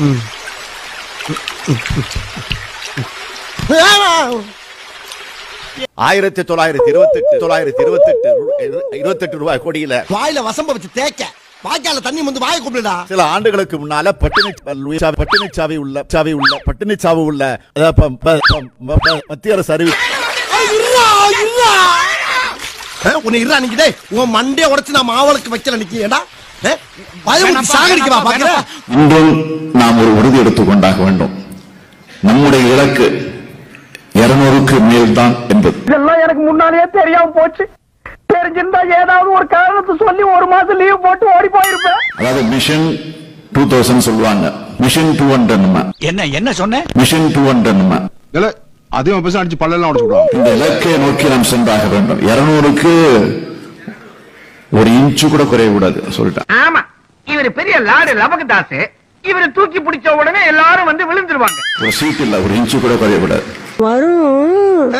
ஆயிரத்தி தொள்ளாயிரத்தி இருபத்தி எட்டு தொள்ளாயிரத்தி இருபத்தி எட்டு இருபத்தி எட்டு ரூபாய் கோடியில வாயில வசம்ப வச்சு தேய்க்க வாய்க்கால தண்ணி வந்து வாயை கூப்பிடுடா சில ஆண்டுகளுக்கு முன்னால பட்டினி சாவி- பட்டினி சாவி உள்ள சாவி உள்ள பட்டினி சாவு உள்ள அதாவது ப- ப- ப- ப- மத்திய அரசு அறிவி உன்னை இருடா நிக்கிட்டே உன் மண்டைய உடைச்சு நான் மாவளுக்கு வைக்கல நிக்கிறேடா பயம் சாகடிக்கவா பாக்குற இன்றும் நாம் ஒரு உறுதி எடுத்துக்கொண்டாக வேண்டும் நம்முடைய இலக்கு இருநூறுக்கு மேல்தான் என்பது இதெல்லாம் எனக்கு முன்னாலேயே தெரியாம போச்சு தெரிஞ்சிருந்தா ஏதாவது ஒரு காரணத்தை சொல்லி ஒரு மாசம் லீவ் போட்டு ஓடி போயிருப்பேன் அதாவது மிஷன் டூ தௌசண்ட் சொல்லுவாங்க மிஷன் டூ ஹண்ட்ரட் என்ன என்ன சொன்ன மிஷன் டூ ஹண்ட்ரட் அதிகமா பேச அடிச்சு பல்லெல்லாம் உடச்சு விடுவாங்க இந்த இலக்கை நோக்கி நாம் சென்றாக வேண்டும் இருநூறுக்கு ஒரு இன்ச்சு கூட குறையக்கூடாது சொல்லிட்டேன் ஆமா இவரு பெரிய லாடு லபகதாசு இவரு தூக்கி பிடிச்ச உடனே எல்லாரும் வந்து விழுந்துருவாங்க ஒரு சீட் இல்ல ஒரு இன்ச்சு கூட குறையக்கூடாது வரும்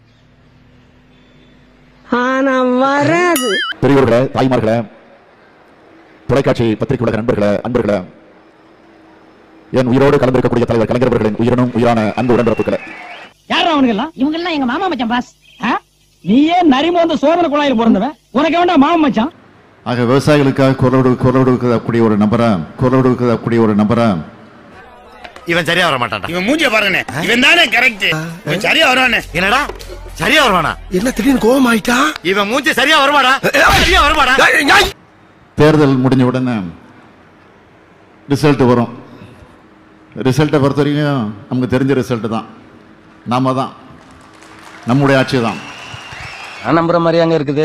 ஆனா வராது பெரியவர்களே தாய்மார்களே தொலைக்காட்சி பத்திரிகை உலக நண்பர்களே அன்பர்களே என் உயிரோடு கலந்திருக்கக்கூடிய தலைவர் கலைஞர் அவர்களின் உயிரினும் உயிரான அன்பு உடன்பிறப்புகளே யார் அவனுங்க எல்லாம் இவங்க எல்லாம் எங்க மாமா மச்சான் பாஸ் நீயே நரிமோந்த சோதனை குழாயில் பிறந்தவன் உனக்கு வேண்டாம் மாமா மச்சான் ஆக விவசாயிகளுக்காக குரல் குரல் கொடுக்கக்கூடிய ஒரு நபரா குரல் கொடுக்கக்கூடிய ஒரு நபரா இவன் சரியா வர மாட்டான்டா இவன் மூஞ்சிய பாருங்க இவன் தானே கரெக்ட் இவன் சரியா வருவானே என்னடா சரியா வருவானா என்ன திடீர்னு கோவம் ஆயிட்டா இவன் மூஞ்சி சரியா வருவாடா சரியா வருவாடா தேர்தல் முடிஞ்ச உடனே ரிசல்ட் வரும் ரிசல்ட்டை பொறுத்த வரைக்கும் நமக்கு தெரிஞ்ச ரிசல்ட் தான் நாம தான் நம்முடைய ஆட்சி தான் நம்புற மாதிரி அங்க இருக்குது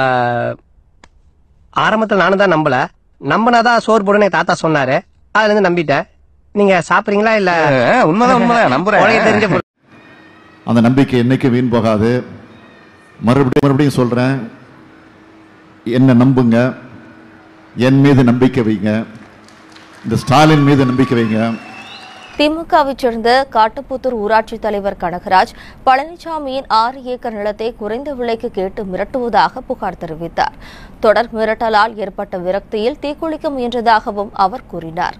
ஆரம்பத்துல நானும் தான் நம்பல நம்பினாதான் சோறு போடுன்னு தாத்தா சொன்னாரு அதுல இருந்து நம்பிட்டேன் நீங்க சாப்பிடுறீங்களா இல்ல உண்மைதான் உண்மைதான் நம்புறேன் தெரிஞ்ச பொருள். அந்த நம்பிக்கை என்னைக்கு வீண் போகாது மறுபடியும் மறுபடியும் சொல்றேன் என்ன நம்புங்க என் மீது நம்பிக்கை வைங்க இந்த ஸ்டாலின் மீது நம்பிக்கை வைங்க திமுகவைச் சேர்ந்த காட்டுப்புத்தூர் ஊராட்சி தலைவர் கனகராஜ் பழனிசாமியின் ஆறு ஏக்கர் நிலத்தை குறைந்த விலைக்கு கேட்டு மிரட்டுவதாக புகார் தெரிவித்தார் தொடர் மிரட்டலால் ஏற்பட்ட விரக்தியில் தீக்குளிக்க முயன்றதாகவும் அவர் கூறினார்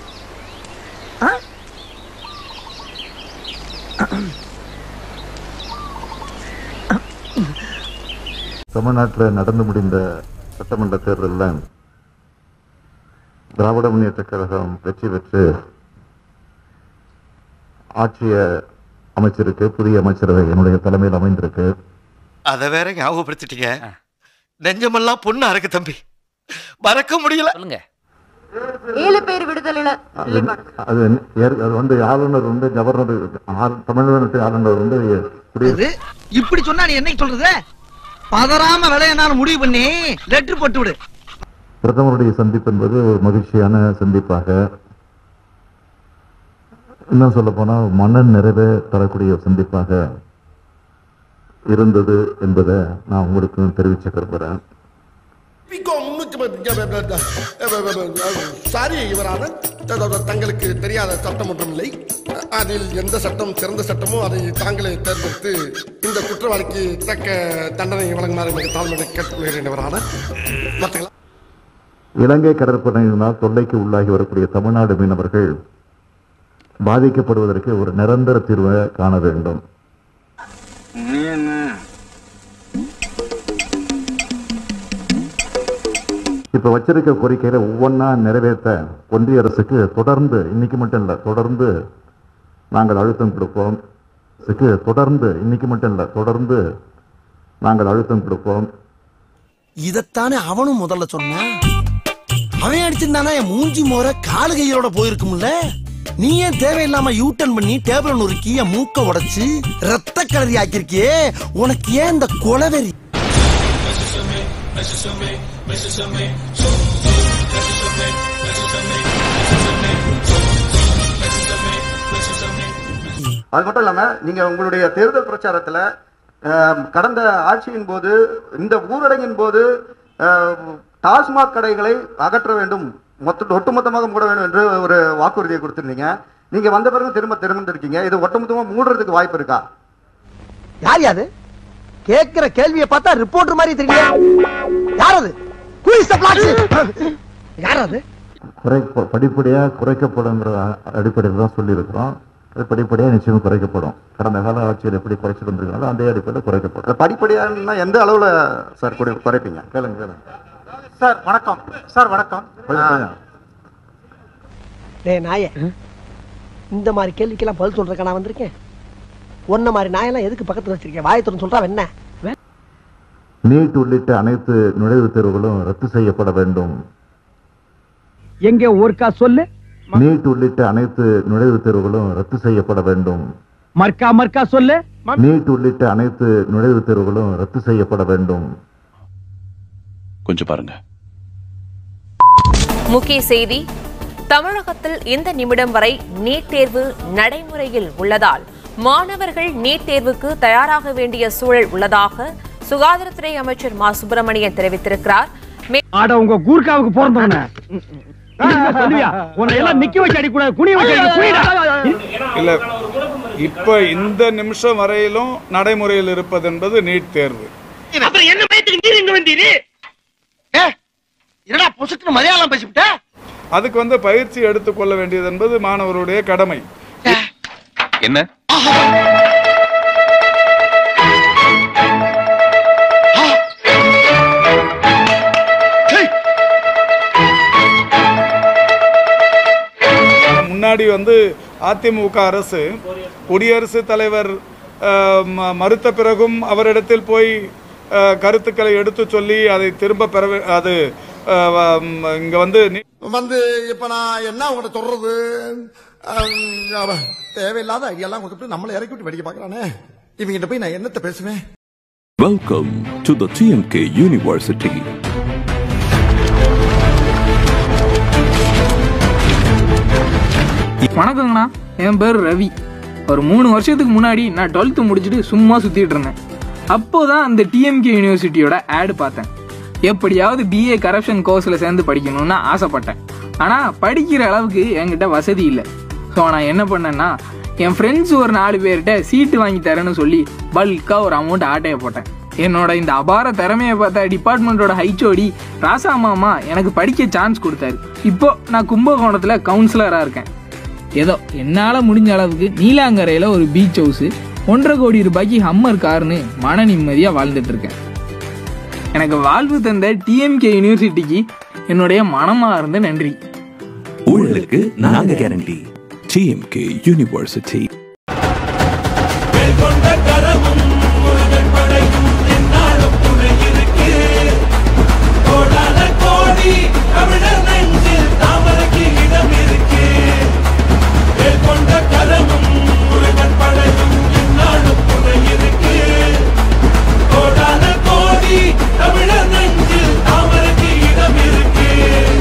தமிழ்நாட்டில் நடந்து முடிந்த சட்டமன்ற தேர்தலில் திராவிட முன்னேற்ற கழகம் வெற்றி பெற்று ஆட்சியை அமைச்சிருக்கு புதிய அமைச்சரவை என்னுடைய தலைமையில் அமைந்திருக்கு அத வேற ஞாபகப்படுத்திட்டீங்க நெஞ்சமெல்லாம் பொண்ணா இருக்கு தம்பி மறக்க முடியல ஏழு பேர் விடுதலையில அது அது ஏற்- அது வந்து ஆளுநர் வந்து கவர்னர் ஆள்- தமிழ்நாட்டு ஆளுநர் வந்து குடியரசு இப்படி சொன்னா நீ என்னைக்கு சொல்றது பதறாம விலைய நான் முடிவு பண்ணி லெட்டர் போட்டு விடு பிரதமருடைய சந்திப்பு என்பது ஒரு மகிழ்ச்சியான சந்திப்பாக இன்னும் சொல்ல போனால் மன நிறைவே தரக்கூடிய ஒரு சந்திப்பாக இருந்தது என்பதை நான் உங்களுக்கு தெரிவிச்சுக்க விரும்புகிறேன் சாரி யுவரான தங்களுக்கு தெரியாத சட்டம் ஒன்றும் இல்லை அதில் எந்த சட்டம் சிறந்த சட்டமோ அதை தாங்களே தேர்ந்தெடுத்து இந்த குற்றவாளிக்கு தக்க தண்டனை வழங்குமாறு மிக தாழ்மையை கேட்டுக்கொள்கிறேன் யுவரான மற்றங்களா இலங்கை கடற்படையினால் தொல்லைக்கு உள்ளாகி வரக்கூடிய தமிழ்நாடு மீனவர்கள் பாதிக்கப்படுவதற்கு ஒரு நிரந்தர தீர்வை காண வேண்டும் இப்ப வச்சிருக்க கோரிக்கையில ஒவ்வொன்றா நிறைவேற்ற ஒன்றிய அரசுக்கு தொடர்ந்து இன்னைக்கு மட்டும் இல்ல தொடர்ந்து நாங்கள் அழுத்தம் கொடுப்போம் அரசுக்கு தொடர்ந்து இன்னைக்கு மட்டும் இல்ல தொடர்ந்து நாங்கள் அழுத்தம் கொடுப்போம் இதத்தானே அவனும் முதல்ல சொன்னான் அவன் அடிச்சிருந்தானா என் மூஞ்சி மோர காலு கையோட போயிருக்கும்ல நீ ஏன் தேவையில்லாம யூ டர்ன் பண்ணி டேபிள் நொறுக்கி என் மூக்க உடைச்சு ரத்த கலரி ஆக்கிருக்கியே உனக்கு ஏன் இந்த கொலவெறி அது மட்டும் இல்லாம நீங்க உங்களுடைய தேர்தல் பிரச்சாரத்துல அஹ், கடந்த ஆட்சியின் போது இந்த ஊரடங்கின் போது அஹ், டாஸ்மாக் கடைகளை அகற்ற வேண்டும் மொத்த ஒட்டுமொத்தமாக மூட வேண்டும் என்று ஒரு வாக்குறுதியை கொடுத்திருந்தீங்க நீங்க வந்த பிறகு திரும்ப திரும்ப இருக்கீங்க இது ஒட்டுமொத்தமா மூடுறதுக்கு வாய்ப்பு இருக்கா யார் யாது கேக்குற கேள்வியை பார்த்தா ரிப்போர்ட்டர் மாதிரி தெரியல யார் அது Who is the black sheep? யார் அது குறை படிப்படியாக குறைக்கப்படுங்கிற அடிப்படையில் தான் சொல்லியிருக்கிறோம் அது படிப்படியாக நிச்சயமாக குறைக்கப்படும் கடந்த கால ஆட்சியில் எப்படி குறைச்சிட்டு வந்திருக்காங்களோ அந்த அடிப்படையில் குறைக்கப்படும் படிப்படியானா எந்த அளவுல சார் குறை குறைப்பீங்க கேளுங்க கேளுங்க சார் வணக்கம் சார் வணக்கம் படிப்படியா? டேய் நாயே இந்த மாதிரி கேள்விக்கெல்லாம் பதில் சொல்றதுக்கு நான் வந்திருக்கேன் உன்ன மாதிரி நாயெல்லாம் எதுக்கு பக்கத்துல வச்சிருக்கேன் வாயை திறந்து சொல்றா என்ன நீட் உள்ளிட்ட அனைத்து நுழைவுத் தேர்வுகளும் ரத்து செய்யப்பட வேண்டும் எங்க ஒருக்கா சொல்லு நீட் உள்ளிட்ட அனைத்து நுழைவுத் தேர்வுகளும் ரத்து செய்யப்பட வேண்டும் மர்க்கா மர்க்கா சொல்லு நீட் உள்ளிட்ட அனைத்து நுழைவுத் தேர்வுகளும் ரத்து செய்யப்பட வேண்டும் கொஞ்சம் பாருங்க முக்கிய செய்தி தமிழகத்தில் இந்த நிமிடம் வரை நீட் தேர்வு நடைமுறையில் உள்ளதால் மாணவர்கள் நீட் தேர்வுக்கு தயாராக வேண்டிய சூழல் உள்ளதாக சுகாதாரத்துறை அமைச்சர் மா சுப்பிரமணியன் தெரிவித்திருக்கிறார் மே- ஆட உங்க கூர்க்காவுக்கு பிறந்தவன சொல்லுவியா உன்னை எல்லாம் நிக்க வச்சு அடிக்கூடாது குனிய வச்சு அடி, குனிடா. இல்ல இப்ப இந்த நிமிஷம் வரையிலும் நடைமுறையில் இருப்பது என்பது நீட் தேர்வு அப்புறம் என்ன பயத்துக்கு நீர் இங்க வந்தீரு என்னடா பொசுக்கு மலையாளம் பேசிவிட்ட அதுக்கு வந்து பயிற்சி எடுத்துக்கொள்ள வேண்டியது என்பது மாணவருடைய கடமை என்ன முன்னாடி வந்து அதிமுக அரசு குடியரசுத் தலைவர் அஹ், ம- மறுத்த பிறகும் அவரிடத்தில் போய் அஹ், கருத்துக்களை எடுத்து சொல்லி அதை திரும்ப பெற வே- அது அஹ், வ- ம், இங்க வந்து நீ- வந்து இப்ப நான் என்ன உங்கள்ட்ட சொல்றது அஹ், அவன் தேவையில்லாத ஐடியாலாம் கொடுத்துட்டு நம்மளை இறக்கி விட்டு வெடிக்க பாக்குறானே இவங்கிட்ட போய் நான் என்னத்த பேசுவேன் Welcome to the TMK University. வணக்கங்கண்ணா என் பேர் ரவி ஒரு மூணு வருஷத்துக்கு முன்னாடி நான் டுவெல்த்து முடிச்சுட்டு சும்மா சுற்றிட்டு இருந்தேன் அப்போதான் அந்த டிஎம்கே யூனிவர்சிட்டியோட ஆடு பார்த்தேன் எப்படியாவது பிஏ கரப்ஷன் கோர்ஸில் சேர்ந்து படிக்கணும்னு ஆசைப்பட்டேன் ஆனால் படிக்கிற அளவுக்கு என்கிட்ட வசதி இல்லை ஸோ நான் என்ன பண்ணேன்னா என் ஃப்ரெண்ட்ஸ் ஒரு நாலு பேர்கிட்ட சீட்டு வாங்கி தரேன்னு சொல்லி பல்காக ஒரு அமௌண்ட் ஆட்டையை போட்டேன் என்னோட இந்த அபார திறமையை பார்த்த டிபார்ட்மெண்ட்டோட ஹைச்சோடி ராசா மாமா எனக்கு படிக்க சான்ஸ் கொடுத்தாரு இப்போ நான் கும்பகோணத்தில் கவுன்சிலராக இருக்கேன் ஏதோ என்னால் முடிஞ்ச அளவுக்கு நீலாங்கரையில் ஒரு பீச் ஹவுஸு ஒன்றரை கோடி ரூபாய்க்கு ஹம்மர் கார்னு மன நிம்மதியாக வாழ்ந்துட்டு இருக்கேன் எனக்கு வாழ்வு தந்த டிஎம்கே யூனிவர்சிட்டிக்கு என்னுடைய மனமார்ந்த நன்றி ஊழலுக்கு நாங்க கேரண்டி TMK University.